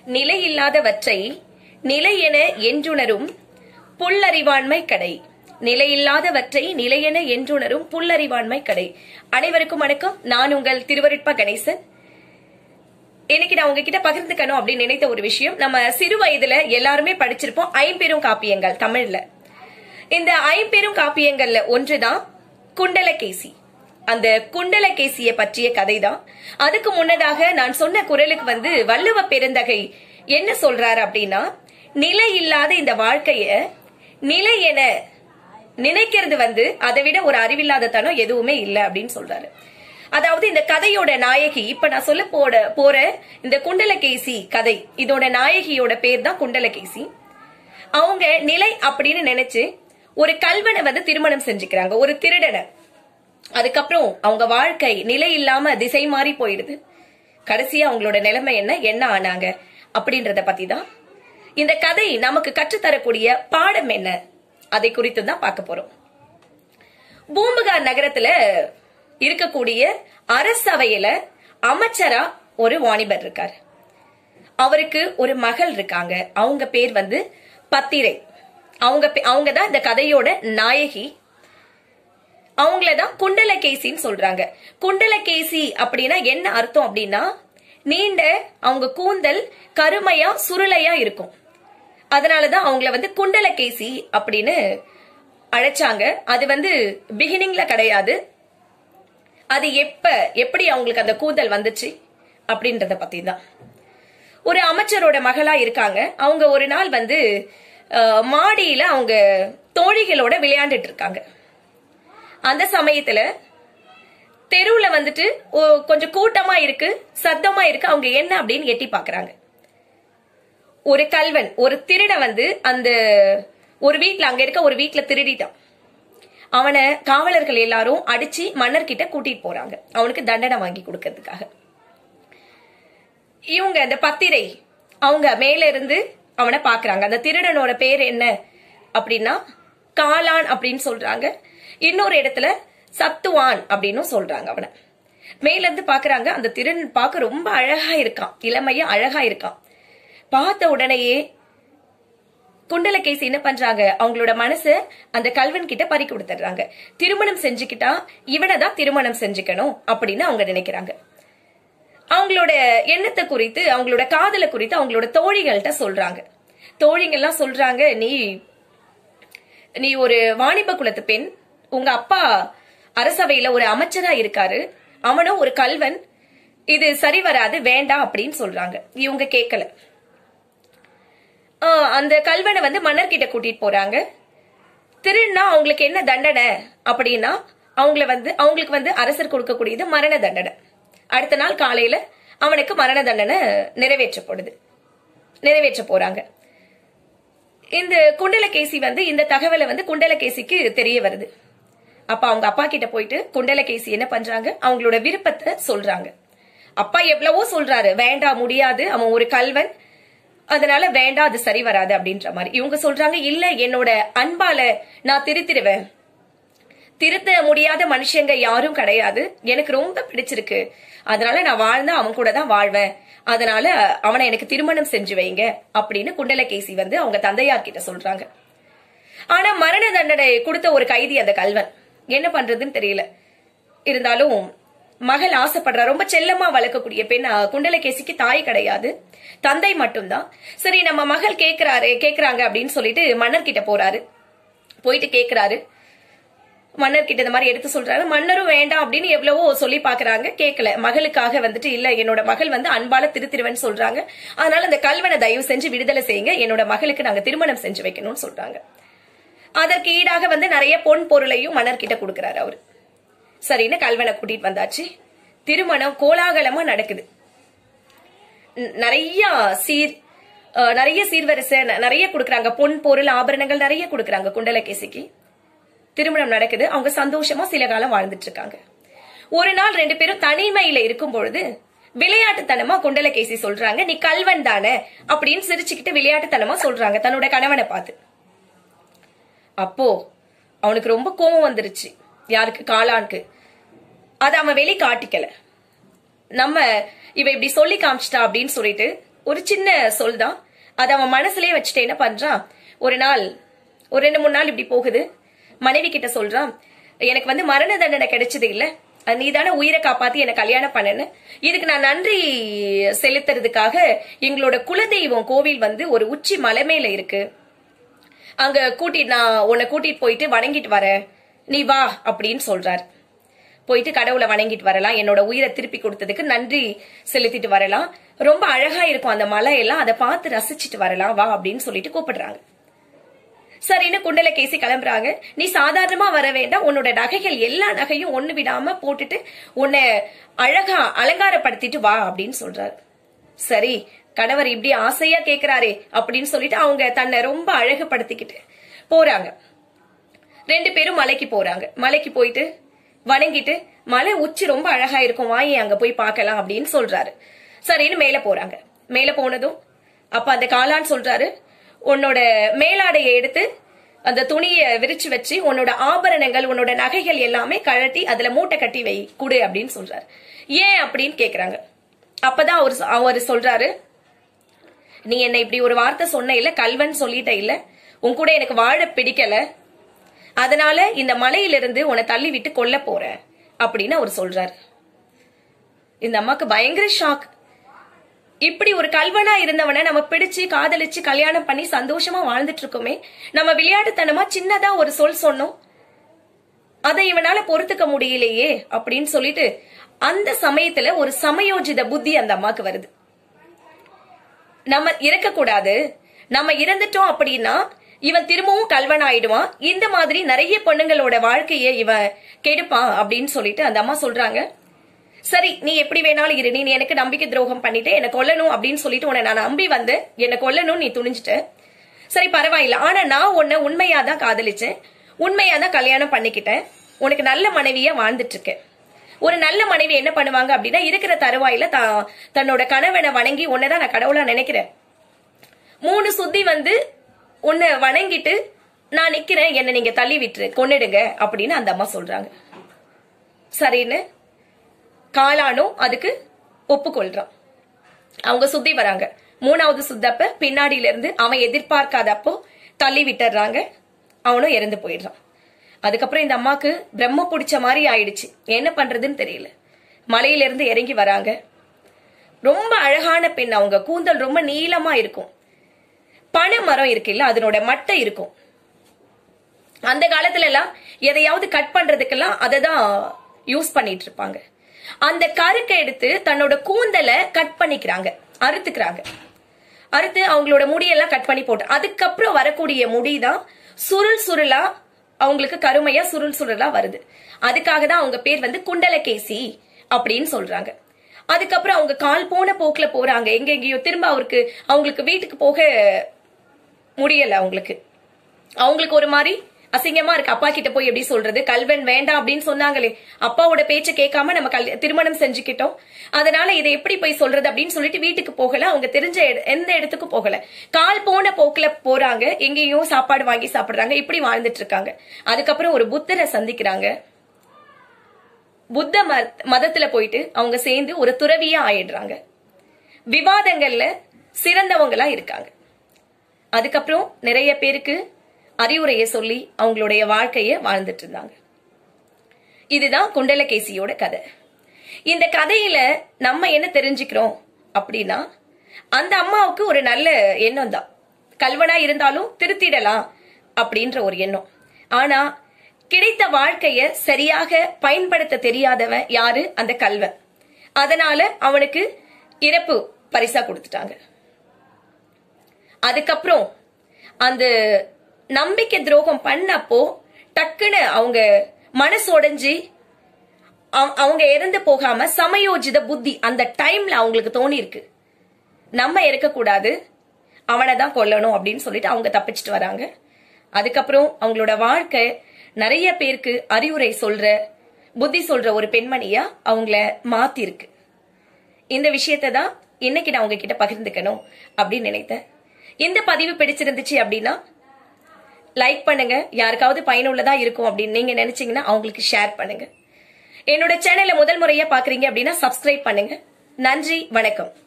நிலையில்லாதவற்றை நிலை என என்றுணரும் புல்லறிவாண்மை கடை நிலையில்லாதவற்றை நிலையென என்றுணரும் புல்லறிவாண்மை கடை அனைவருக்கும் வணக்கம் நான் உங்கள் திருவருட்பா கணேசன் இன்னைக்கு நான் உங்ககிட்ட பகிர்ந்துக்கணும் அப்படின்னு நினைத்த ஒரு விஷயம் நம்ம சிறு வயதுல எல்லாருமே படிச்சிருப்போம் ஐம்பெரும் காப்பியங்கள் தமிழ்ல இந்த ஐம்பெரும் காப்பியங்கள்ல ஒன்றுதான் குண்டலகேசி அந்த குண்டலகேசிய பற்றிய கதை தான் அதுக்கு முன்னதாக நான் சொன்ன குரலுக்கு வந்து வள்ளுவ பெருந்தகை என்ன சொல்றாரு அப்படின்னா நிலை இல்லாத இந்த வாழ்க்கைய நிலை என நினைக்கிறது வந்து அதை விட ஒரு அறிவில்லாத தனம் எதுவுமே இல்லை அப்படின்னு சொல்றாரு அதாவது இந்த கதையோட நாயகி இப்ப நான் சொல்ல போட போற இந்த குண்டலகேசி கதை இதோட நாயகியோட பேர் தான் குண்டலகேசி அவங்க நிலை அப்படின்னு நினைச்சு ஒரு கல்வனை வந்து திருமணம் செஞ்சுக்கிறாங்க ஒரு திருடனை அதுக்கப்புறம் அவங்க வாழ்க்கை நிலை இல்லாம திசை மாறி போயிடுது கடைசியா அவங்களோட நிலைமை என்ன என்ன ஆனாங்க அப்படின்றத பத்தி தான் இந்த கதை நமக்கு கற்றுத்தரக்கூடிய பாடம் என்ன அதை குறித்து தான் பார்க்க போறோம் பூம்புகார் நகரத்துல இருக்கக்கூடிய அரசவையில அமைச்சரா ஒரு வாணிபர் இருக்காரு அவருக்கு ஒரு மகள் இருக்காங்க அவங்க பேர் வந்து பத்திரை அவங்க அவங்க தான் இந்த கதையோட நாயகி அவங்களதான் குண்டலகேசின்னு சொல்றாங்க குண்டலகேசி அப்படின்னா என்ன அர்த்தம் அப்படின்னா நீண்ட அவங்க கூந்தல் கருமையா சுருளையா இருக்கும் அதனாலதான் அவங்கள வந்து குண்டலகேசி அப்படின்னு அழைச்சாங்க அது வந்து பிகினிங்ல கிடையாது அது எப்ப எப்படி அவங்களுக்கு அந்த கூந்தல் வந்துச்சு அப்படின்றத பத்தி தான் ஒரு அமைச்சரோட மகளா இருக்காங்க அவங்க ஒரு நாள் வந்து மாடியில அவங்க தோழிகளோட விளையாண்டுட்டு இருக்காங்க அந்த சமயத்துல தெருவுல வந்துட்டு கொஞ்சம் கூட்டமா இருக்கு சத்தமா இருக்கு அவங்க என்ன அப்படின்னு எட்டி பாக்குறாங்க ஒரு கல்வன் ஒரு திருட வந்து அந்த ஒரு வீட்டுல அங்க இருக்க ஒரு வீட்டுல திருடிட்டான் அவனை காவலர்கள் எல்லாரும் அடிச்சு மன்னர் கிட்ட கூட்டிட்டு போறாங்க அவனுக்கு தண்டனை வாங்கி கொடுக்கறதுக்காக இவங்க அந்த பத்திரை அவங்க மேல இருந்து அவனை பாக்குறாங்க அந்த திருடனோட பேர் என்ன அப்படின்னா காளான் அப்படின்னு சொல்றாங்க இன்னொரு இடத்துல சத்துவான் அப்படின்னு சொல்றாங்க அவனை மேல இருந்து பாக்குறாங்க அந்த திருடன் பார்க்க ரொம்ப அழகா இருக்கான் இளமையா அழகா இருக்கான் பார்த்த உடனேயே குண்டலகேசி என்ன பண்றாங்க அவங்களோட மனசு அந்த கல்வன் கிட்ட பறி கொடுத்துடுறாங்க திருமணம் செஞ்சுக்கிட்டா இவனை தான் திருமணம் செஞ்சுக்கணும் அப்படின்னு அவங்க நினைக்கிறாங்க அவங்களோட எண்ணத்தை குறித்து அவங்களோட காதலை குறித்து அவங்களோட தோழிகள்கிட்ட சொல்றாங்க தோழிங்கள்லாம் சொல்றாங்க நீ நீ ஒரு வாணிப குலத்து பெண் உங்க அப்பா அரசவையில ஒரு அமைச்சரா இருக்காரு அவனும் ஒரு கல்வன் இது சரி வராது வேண்டாம் அப்படின்னு சொல்றாங்க இவங்க கேட்கல அந்த கல்வனை வந்து மன்னர்கிட்ட கூட்டிட்டு போறாங்க திருன்னா அவங்களுக்கு என்ன தண்டனை அப்படின்னா அவங்கள வந்து அவங்களுக்கு வந்து அரசர் கொடுக்கக்கூடியது மரண தண்டனை அடுத்த நாள் காலையில அவனுக்கு மரண தண்டனை நிறைவேற்றப்படுது நிறைவேற்ற போறாங்க இந்த குண்டலகேசி வந்து இந்த தகவலை வந்து குண்டலகேசிக்கு தெரிய வருது அப்ப அவங்க அப்பா கிட்ட போயிட்டு குண்டலகேசி என்ன பண்றாங்க அவங்களோட விருப்பத்தை சொல்றாங்க அப்பா எவ்வளவோ சொல்றாரு வேண்டாம் முடியாது அவன் ஒரு கல்வன் அதனால வேண்டாம் அது சரி வராது அப்படின்ற மாதிரி இவங்க சொல்றாங்க இல்ல என்னோட அன்பால நான் திருத்திடுவேன் திருத்த முடியாத மனுஷங்க யாரும் கிடையாது எனக்கு ரொம்ப பிடிச்சிருக்கு அதனால நான் வாழ்ந்தா அவன் கூட தான் வாழ்வேன் அதனால அவனை எனக்கு திருமணம் செஞ்சு வைங்க அப்படின்னு குண்டலகேசி வந்து அவங்க தந்தையார் கிட்ட சொல்றாங்க ஆனா மரண தண்டனை கொடுத்த ஒரு கைதி அந்த கல்வன் என்ன பண்றதுன்னு தெரியல இருந்தாலும் மகள் ஆசைப்படுறா ரொம்ப செல்லமா வளர்க்கக்கூடிய பெண் குண்டலகேசிக்கு தாய் கிடையாது தந்தை மட்டும்தான் சரி நம்ம மகள் கேக்குறாரு கேக்குறாங்க அப்படின்னு சொல்லிட்டு மன்னர் கிட்ட போறாரு போயிட்டு கேக்குறாரு மன்னர் கிட்ட இந்த மாதிரி எடுத்து சொல்றாரு மன்னரும் வேண்டாம் அப்படின்னு எவ்வளவோ சொல்லி பாக்குறாங்க கேட்கல மகளுக்காக வந்துட்டு இல்ல என்னோட மகள் வந்து அன்பால திருத்திருவன் சொல்றாங்க அதனால அந்த கல்வனை தயவு செஞ்சு விடுதலை செய்யுங்க என்னோட மகளுக்கு நாங்க திருமணம் செஞ்சு வைக்கணும்னு சொல்றாங்க அதற்கு ஈடாக வந்து நிறைய பொன் பொருளையும் மன்னர் கிட்ட கொடுக்கறாரு அவரு சரின்னு கல்வனை கூட்டிட்டு வந்தாச்சு திருமணம் கோலாகலமா நடக்குது நிறைய சீர் நிறைய சீர்வரிசை நிறைய கொடுக்கறாங்க பொன் பொருள் ஆபரணங்கள் நிறைய கொடுக்கறாங்க குண்டலகேசிக்கு திருமணம் நடக்குது அவங்க சந்தோஷமா சில காலம் வாழ்ந்துட்டு இருக்காங்க ஒரு நாள் ரெண்டு பேரும் தனிமையில இருக்கும் பொழுது விளையாட்டுத்தனமா குண்டலகேசி சொல்றாங்க நீ கல்வன் தானே அப்படின்னு சிரிச்சுக்கிட்டு விளையாட்டுத்தனமா சொல்றாங்க தன்னோட கணவனை பார்த்து அப்போ அவனுக்கு ரொம்ப கோவம் வந்துருச்சு யாருக்கு காளானுக்கு அதை அவன் வெளி காட்டிக்கல நம்ம இவ இப்படி சொல்லி காமிச்சிட்டா அப்படின்னு சொல்லிட்டு ஒரு சின்ன சொல் தான் அதை அவன் மனசுலயே வச்சுட்டு என்ன பண்றான் ஒரு நாள் ஒரு ரெண்டு மூணு நாள் இப்படி போகுது மனைவி கிட்ட சொல்றான் எனக்கு வந்து மரண தண்டனை கிடைச்சது இல்ல அது நீ தானே உயிரை காப்பாத்தி என்ன கல்யாணம் பண்ணனு இதுக்கு நான் நன்றி செலுத்துறதுக்காக எங்களோட குலதெய்வம் கோவில் வந்து ஒரு உச்சி மலை மேல இருக்கு அங்க கூட்டிட்டு நான் உன்னை கூட்டிட்டு போயிட்டு வணங்கிட்டு வரேன் நீ வா அப்படின்னு சொல்றாரு போயிட்டு கடவுளை வணங்கிட்டு வரலாம் என்னோட உயிரை திருப்பி கொடுத்ததுக்கு நன்றி செலுத்திட்டு வரலாம் ரொம்ப அழகா இருக்கும் அந்த மலையெல்லாம் அதை பார்த்து ரசிச்சுட்டு வரலாம் வா அப்படின்னு சொல்லிட்டு கூப்பிடுறாங்க சரின்னு குண்டல கேசி கிளம்புறாங்க நீ சாதாரணமா வர வேண்டாம் உன்னோட நகைகள் எல்லா நகையும் ஒண்ணு விடாம போட்டுட்டு உன்னை அழகா அலங்காரப்படுத்திட்டு வா அப்படின்னு சொல்றாரு சரி கணவர் இப்படி ஆசையா கேக்குறாரே அப்படின்னு சொல்லிட்டு அவங்க தன்னை ரொம்ப அழகுபடுத்திக்கிட்டு போறாங்க ரெண்டு பேரும் மலைக்கு போறாங்க மலைக்கு போயிட்டு வணங்கிட்டு மலை உச்சி ரொம்ப அழகா இருக்கும் வாயே அங்க போய் பார்க்கலாம் அப்படின்னு சொல்றாரு சரின்னு மேல போறாங்க மேல போனதும் அப்ப அந்த காளான் சொல்றாரு உன்னோட மேலாடையை எடுத்து அந்த துணியை விரிச்சு வச்சு உன்னோட ஆபரணங்கள் உன்னோட நகைகள் எல்லாமே கழட்டி அதுல மூட்டை கட்டி வை குடு அப்படின்னு சொல்றாரு ஏன் அப்படின்னு கேக்குறாங்க அப்பதான் அவர் சொ- அவர் சொல்றாரு நீ என்ன இப்படி ஒரு வார்த்தை சொன்ன இல்ல கல்வன் சொல்லிட்ட இல்ல உன் கூட எனக்கு வாழ பிடிக்கல அதனால இந்த மலையிலிருந்து உன்னை தள்ளி விட்டு கொல்ல போறேன் அப்படின்னு அவர் சொல்றாரு இந்த அம்மாக்கு பயங்கர ஷாக் இப்படி ஒரு கல்வனா இருந்தவனை நம்ம பிடிச்சு காதலிச்சு கல்யாணம் பண்ணி சந்தோஷமா வாழ்ந்துட்டு இருக்கோமே நம்ம விளையாட்டுத்தனமா சின்னதா ஒரு சொல் சொன்னோம் அதை இவனால பொறுத்துக்க முடியலையே அப்படின்னு சொல்லிட்டு அந்த சமயத்துல ஒரு சமயோஜித புத்தி அந்த அம்மாக்கு வருது நம்ம இறக்க கூடாது நம்ம இறந்துட்டோம் அப்படின்னா இவன் திரும்பவும் கல்வன் ஆயிடுவான் இந்த மாதிரி நிறைய பொண்ணுங்களோட வாழ்க்கைய இவன் கெடுப்பான் அப்படின்னு சொல்லிட்டு அந்த அம்மா சொல்றாங்க சரி நீ எப்படி வேணாலும் இரு நீ எனக்கு நம்பிக்கை துரோகம் பண்ணிட்டு என்ன கொல்லணும் அப்படின்னு சொல்லிட்டு உன்னை நான் நம்பி வந்து என்ன கொல்லணும் நீ துணிஞ்சிட்ட சரி பரவாயில்ல ஆனா நான் உன்னை உண்மையா தான் காதலிச்சேன் உண்மையா தான் கல்யாணம் பண்ணிக்கிட்டேன் உனக்கு நல்ல மனைவியா வாழ்ந்துட்டு இருக்கேன் ஒரு நல்ல மனைவி என்ன பண்ணுவாங்க அப்படின்னா இருக்கிற தருவாயில தான் தன்னோட கணவனை வணங்கி உன்னைதான் நான் கடவுளா நினைக்கிறேன் மூணு சுத்தி வந்து உன்னை வணங்கிட்டு நான் நிக்கிறேன் என்ன நீங்க தள்ளி விட்டுரு கொன்னிடுங்க அப்படின்னு அந்த அம்மா சொல்றாங்க சரின்னு காளானும் அதுக்கு ஒப்புக்கொள்றான் அவங்க சுத்தி வராங்க மூணாவது சுத்தப்ப பின்னாடியில இருந்து அவன் எதிர்பார்க்காதப்போ தள்ளி விட்டுறாங்க அவனும் இறந்து போயிடுறான் அதுக்கப்புறம் இந்த அம்மாக்கு பிரம்ம பிடிச்ச மாதிரி ஆயிடுச்சு என்ன பண்றதுன்னு தெரியல மலையில இருந்து இறங்கி வராங்க ரொம்ப அழகான பெண் அவங்க கூந்தல் ரொம்ப நீளமா இருக்கும் பனை மரம் இருக்குல்ல அதனோட மட்டை இருக்கும் அந்த காலத்துல எல்லாம் எதையாவது கட் பண்றதுக்கெல்லாம் அதை தான் யூஸ் பண்ணிட்டு இருப்பாங்க அந்த கருக்கை எடுத்து தன்னோட கூந்தலை கட் பண்ணிக்கிறாங்க அறுத்துக்கிறாங்க அறுத்து அவங்களோட முடியெல்லாம் கட் பண்ணி போட்டு அதுக்கப்புறம் வரக்கூடிய முடி தான் சுருள் சுருளா அவங்களுக்கு கருமையா சுருள் சுருளா வருது அதுக்காக தான் அவங்க பேர் வந்து குண்டலகேசி அப்படின்னு சொல்றாங்க அதுக்கப்புறம் அவங்க கால் போன போக்குல போறாங்க எங்க எங்கேயோ திரும்ப அவருக்கு அவங்களுக்கு வீட்டுக்கு போக முடியல அவங்களுக்கு அவங்களுக்கு ஒரு மாதிரி அசிங்கமா இருக்கு அப்பா கிட்ட போய் எப்படி சொல்றது கல்வன் வேண்டாம் அப்படின்னு சொன்னாங்களே அப்பாவோட பேச்ச கேட்காம நம்ம கல் திருமணம் செஞ்சுக்கிட்டோம் அதனால இதை எப்படி போய் சொல்றது அப்படின்னு சொல்லிட்டு வீட்டுக்கு போகல அவங்க தெரிஞ்ச இட- எந்த இடத்துக்கும் போகல கால் போன போக்குல போறாங்க எங்கேயும் சாப்பாடு வாங்கி சாப்பிடுறாங்க இப்படி வாழ்ந்துட்டு இருக்காங்க அதுக்கப்புறம் ஒரு புத்தரை சந்திக்கிறாங்க புத்த மத- மதத்துல போயிட்டு அவங்க சேர்ந்து ஒரு துறவியா ஆயிடுறாங்க விவாதங்கள்ல சிறந்தவங்களா இருக்காங்க அதுக்கப்புறம் நிறைய பேருக்கு அறிவுரையை சொல்லி அவங்களுடைய வாழ்க்கைய வாழ்ந்துட்டு இருந்தாங்க இதுதான் குண்டலகேசியோட கதை இந்த கதையில நம்ம என்ன தெரிஞ்சுக்கிறோம் அப்படின்னா அந்த அம்மாவுக்கு ஒரு நல்ல எண்ணம் தான் கல்வனா இருந்தாலும் திருத்திடலாம் அப்படின்ற ஒரு எண்ணம் ஆனா கிடைத்த வாழ்க்கைய சரியாக பயன்படுத்த தெரியாதவன் யாரு அந்த கல்வன் அதனால அவனுக்கு இறப்பு பரிசா கொடுத்துட்டாங்க அதுக்கப்புறம் அந்த நம்பிக்கை துரோகம் பண்ணப்போ டக்குன்னு அவங்க மனசு உடைஞ்சு அவ- அவங்க இறந்து போகாம சமயோஜித புத்தி அந்த டைம்ல அவங்களுக்கு தோணி இருக்கு நம்ம இருக்கக்கூடாது அவனை தான் கொல்லணும் அப்படின்னு சொல்லிட்டு அவங்க தப்பிச்சிட்டு வராங்க அதுக்கப்புறம் அவங்களோட வாழ்க்கை நிறைய பேருக்கு அறிவுரை சொல்ற புத்தி சொல்ற ஒரு பெண்மணியா அவங்கள மாத்திருக்கு இந்த விஷயத்தை தான் இன்னைக்கு நான் உங்ககிட்ட பகிர்ந்துக்கணும் அப்படின்னு நினைத்தேன் இந்த பதிவு பிடிச்சிருந்துச்சு அப்படின்னா லைக் பண்ணுங்க யாருக்காவது பயனுள்ளதா இருக்கும் அப்படின்னு நீங்க நினைச்சீங்கன்னா அவங்களுக்கு ஷேர் பண்ணுங்க என்னோட சேனலை முதல் முறையா பாக்குறீங்க அப்படின்னா சப்ஸ்கிரைப் பண்ணுங்க நன்றி வணக்கம்